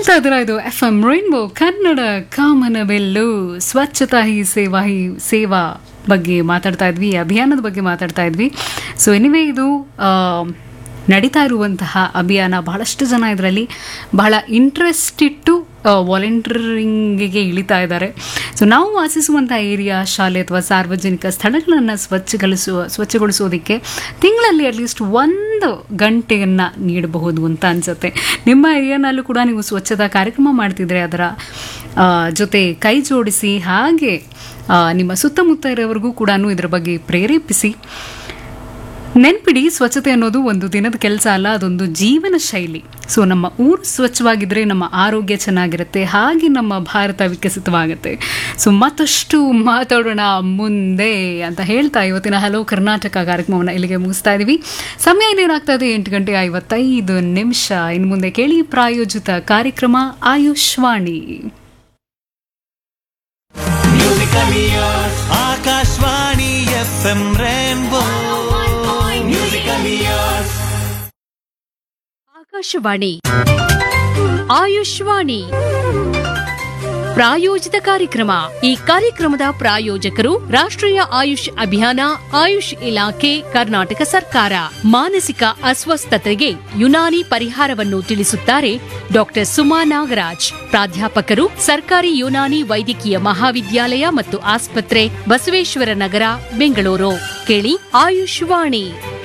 ಕೇಳ್ತಾ ಇದ್ದೀರಾ ಇದು ಎಫ್ ಎಂ ರೈನ್ಬೋ ಕನ್ನಡ ಕಾಮನವೆಲ್ಲು ಸ್ವಚ್ಛತಾ ಹಿ ಸೇವಾ ಹಿ ಸೇವಾ ಬಗ್ಗೆ ಮಾತಾಡ್ತಾ ಇದ್ವಿ ಈ ಅಭಿಯಾನದ ಬಗ್ಗೆ ಮಾತಾಡ್ತಾ ಇದ್ವಿ ಸೊ ಎನಿವೇ ಇದು ಆ, ನಡೀತಾ ಇರುವಂತಹ ಅಭಿಯಾನ ಬಹಳಷ್ಟು ಜನ ಇದರಲ್ಲಿ ಬಹಳ ಇಂಟ್ರೆಸ್ಟ್ ಇಟ್ಟು ವಾಲಂಟಿಯರಿಂಗಿಗೆ ಇಳಿತಾ ಇದ್ದಾರೆ ಸೊ ನಾವು ವಾಸಿಸುವಂಥ ಏರಿಯಾ ಶಾಲೆ ಅಥವಾ ಸಾರ್ವಜನಿಕ ಸ್ಥಳಗಳನ್ನು ಸ್ವಚ್ಛಗೊಳಿಸುವ ಸ್ವಚ್ಛಗೊಳಿಸೋದಕ್ಕೆ ತಿಂಗಳಲ್ಲಿ ಅಟ್ಲೀಸ್ಟ್ ಒಂದು ಗಂಟೆಯನ್ನು ನೀಡಬಹುದು ಅಂತ ಅನ್ಸುತ್ತೆ ನಿಮ್ಮ ಏರಿಯಾನಲ್ಲೂ ಕೂಡ ನೀವು ಸ್ವಚ್ಛತಾ ಕಾರ್ಯಕ್ರಮ ಮಾಡ್ತಿದ್ರೆ ಅದರ ಆ, ಜೊತೆ ಕೈ ಜೋಡಿಸಿ ಹಾಗೆ ಆ, ನಿಮ್ಮ ಸುತ್ತಮುತ್ತ ಇರೋವರೆಗೂ ಕೂಡ ಇದರ ಬಗ್ಗೆ ಪ್ರೇರೇಪಿಸಿ ನೆನ್ಪಿಡಿ ಸ್ವಚ್ಛತೆ ಅನ್ನೋದು ಒಂದು ದಿನದ ಕೆಲಸ ಅಲ್ಲ ಅದೊಂದು ಜೀವನ ಶೈಲಿ ಸೊ ನಮ್ಮ ಊರು ಸ್ವಚ್ಛವಾಗಿದ್ರೆ ನಮ್ಮ ಆರೋಗ್ಯ ಚೆನ್ನಾಗಿರುತ್ತೆ ಹಾಗೆ ನಮ್ಮ ಭಾರತ ವಿಕಸಿತವಾಗುತ್ತೆ ಸೊ ಮತ್ತಷ್ಟು ಮಾತಾಡೋಣ ಮುಂದೆ ಅಂತ ಹೇಳ್ತಾ ಇವತ್ತಿನ ಹಲೋ ಕರ್ನಾಟಕ ಕಾರ್ಯಕ್ರಮವನ್ನು ಇಲ್ಲಿಗೆ ಮುಗಿಸ್ತಾ ಇದೀವಿ ಸಮಯ ಇನ್ನೇನಾಗ್ತಾ ಇದೆ ಎಂಟು ಗಂಟೆ ಐವತ್ತೈದು ನಿಮಿಷ ಇನ್ನು ಮುಂದೆ ಕೇಳಿ ಪ್ರಾಯೋಜಿತ ಕಾರ್ಯಕ್ರಮ Ayushvani Akashvani F M Rainbow musical years Akashvani Ayushvani ಪ್ರಾಯೋಜಿತ ಕಾರ್ಯಕ್ರಮ ಈ ಕಾರ್ಯಕ್ರಮದ ಪ್ರಾಯೋಜಕರು ರಾಷ್ಟ್ರೀಯ ಆಯುಷ್ ಅಭಿಯಾನ ಆಯುಷ್ ಇಲಾಖೆ ಕರ್ನಾಟಕ ಸರ್ಕಾರ ಮಾನಸಿಕ ಅಸ್ವಸ್ಥತೆಗೆ ಯುನಾನಿ ಪರಿಹಾರವನ್ನು ತಿಳಿಸುತ್ತಾರೆ ಡಾಕ್ಟರ್ ಸುಮಾ ನಾಗರಾಜ್ ಪ್ರಾಧ್ಯಾಪಕರು ಸರ್ಕಾರಿ ಯುನಾನಿ ವೈದ್ಯಕೀಯ ಮಹಾವಿದ್ಯಾಲಯ ಮತ್ತು ಆಸ್ಪತ್ರೆ ಬಸವೇಶ್ವರ ನಗರ ಬೆಂಗಳೂರು ಕೇಳಿ ಆಯುಷ್ವಾಣಿ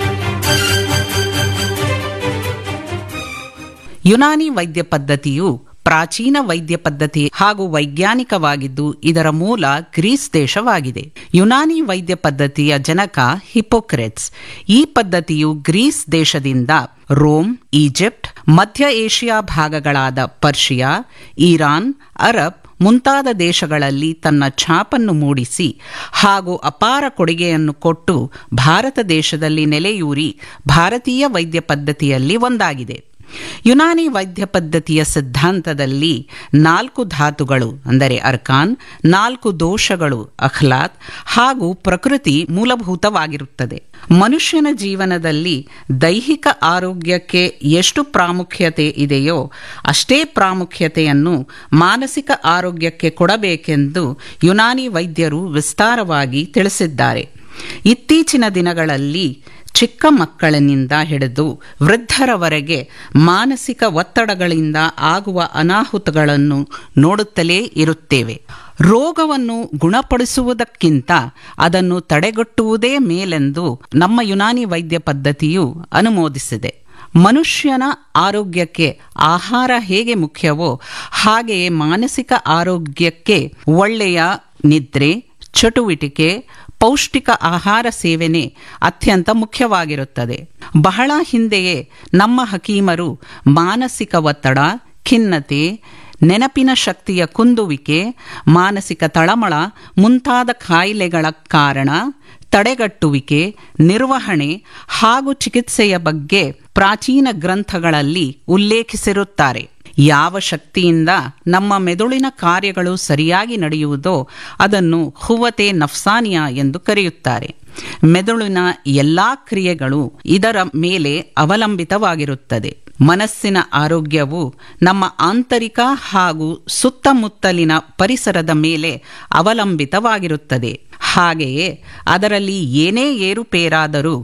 ಯುನಾನಿ ವೈದ್ಯ ಪದ್ಧತಿಯು ಪ್ರಾಚೀನ ವೈದ್ಯ ಪದ್ಧತಿ ಹಾಗೂ ವೈಜ್ಞಾನಿಕವಾಗಿದ್ದು ಇದರ ಮೂಲ ಗ್ರೀಸ್ ದೇಶವಾಗಿದೆ ಯುನಾನಿ ವೈದ್ಯ ಪದ್ಧತಿಯ ಜನಕ ಹಿಪೋಕ್ರೆಟ್ಸ್ ಈ ಪದ್ಧತಿಯು ಗ್ರೀಸ್ ದೇಶದಿಂದ ರೋಮ್ ಈಜಿಪ್ಟ್ ಮಧ್ಯ ಏಷ್ಯಾ ಭಾಗಗಳಾದ ಪರ್ಷಿಯಾ ಇರಾನ್ ಅರಬ್ ಮುಂತಾದ ದೇಶಗಳಲ್ಲಿ ತನ್ನ ಛಾಪನ್ನು ಮೂಡಿಸಿ ಹಾಗೂ ಅಪಾರ ಕೊಡುಗೆಯನ್ನು ಕೊಟ್ಟು ಭಾರತ ದೇಶದಲ್ಲಿ ನೆಲೆಯೂರಿ ಭಾರತೀಯ ವೈದ್ಯ ಪದ್ಧತಿಯಲ್ಲಿ ಒಂದಾಗಿದೆ ಯುನಾನಿ ವೈದ್ಯ ಪದ್ಧತಿಯ ಸಿದ್ಧಾಂತದಲ್ಲಿ ನಾಲ್ಕು ಧಾತುಗಳು ಅಂದರೆ ಅರ್ಕಾನ್ ನಾಲ್ಕು ದೋಷಗಳು ಅಖ್ಲಾತ್ ಹಾಗೂ ಪ್ರಕೃತಿ ಮೂಲಭೂತವಾಗಿರುತ್ತದೆ ಮನುಷ್ಯನ ಜೀವನದಲ್ಲಿ ದೈಹಿಕ ಆರೋಗ್ಯಕ್ಕೆ ಎಷ್ಟು ಪ್ರಾಮುಖ್ಯತೆ ಇದೆಯೋ ಅಷ್ಟೇ ಪ್ರಾಮುಖ್ಯತೆಯನ್ನು ಮಾನಸಿಕ ಆರೋಗ್ಯಕ್ಕೆ ಕೊಡಬೇಕೆಂದು ಯುನಾನಿ ವೈದ್ಯರು ವಿಸ್ತಾರವಾಗಿ ತಿಳಿಸಿದ್ದಾರೆ ಇತ್ತೀಚಿನ ದಿನಗಳಲ್ಲಿ ಚಿಕ್ಕ ಮಕ್ಕಳಿನಿಂದ ಹಿಡಿದು ವೃದ್ಧರವರೆಗೆ ಮಾನಸಿಕ ಒತ್ತಡಗಳಿಂದ ಆಗುವ ಅನಾಹುತಗಳನ್ನು ನೋಡುತ್ತಲೇ ಇರುತ್ತೇವೆ ರೋಗವನ್ನು ಗುಣಪಡಿಸುವುದಕ್ಕಿಂತ ಅದನ್ನು ತಡೆಗಟ್ಟುವುದೇ ಮೇಲೆಂದು ನಮ್ಮ ಯುನಾನಿ ವೈದ್ಯ ಪದ್ಧತಿಯು ಅನುಮೋದಿಸಿದೆ ಮನುಷ್ಯನ ಆರೋಗ್ಯಕ್ಕೆ ಆಹಾರ ಹೇಗೆ ಮುಖ್ಯವೋ ಹಾಗೆಯೇ ಮಾನಸಿಕ ಆರೋಗ್ಯಕ್ಕೆ ಒಳ್ಳೆಯ ನಿದ್ರೆ ಚಟುವಟಿಕೆ ಪೌಷ್ಟಿಕ ಆಹಾರ ಸೇವನೆ ಅತ್ಯಂತ ಮುಖ್ಯವಾಗಿರುತ್ತದೆ ಬಹಳ ಹಿಂದೆಯೇ ನಮ್ಮ ಹಕೀಮರು ಮಾನಸಿಕ ಒತ್ತಡ ಖಿನ್ನತೆ ನೆನಪಿನ ಶಕ್ತಿಯ ಕುಂದುವಿಕೆ ಮಾನಸಿಕ ತಳಮಳ ಮುಂತಾದ ಕಾಯಿಲೆಗಳ ಕಾರಣ ತಡೆಗಟ್ಟುವಿಕೆ ನಿರ್ವಹಣೆ ಹಾಗೂ ಚಿಕಿತ್ಸೆಯ ಬಗ್ಗೆ ಪ್ರಾಚೀನ ಗ್ರಂಥಗಳಲ್ಲಿ ಉಲ್ಲೇಖಿಸಿರುತ್ತಾರೆ ಯಾವ ಶಕ್ತಿಯಿಂದ ನಮ್ಮ ಮೆದುಳಿನ ಕಾರ್ಯಗಳು ಸರಿಯಾಗಿ ನಡೆಯುವುದೋ ಅದನ್ನು ಹುವತೆ ನಫ್ಸಾನಿಯಾ ಎಂದು ಕರೆಯುತ್ತಾರೆ ಮೆದುಳಿನ ಎಲ್ಲಾ ಕ್ರಿಯೆಗಳು ಇದರ ಮೇಲೆ ಅವಲಂಬಿತವಾಗಿರುತ್ತದೆ ಮನಸ್ಸಿನ ಆರೋಗ್ಯವು ನಮ್ಮ ಆಂತರಿಕ ಹಾಗೂ ಸುತ್ತಮುತ್ತಲಿನ ಪರಿಸರದ ಮೇಲೆ ಅವಲಂಬಿತವಾಗಿರುತ್ತದೆ ಹಾಗೆಯೇ ಅದರಲ್ಲಿ ಏನೇ ಏರುಪೇರಾದರೂ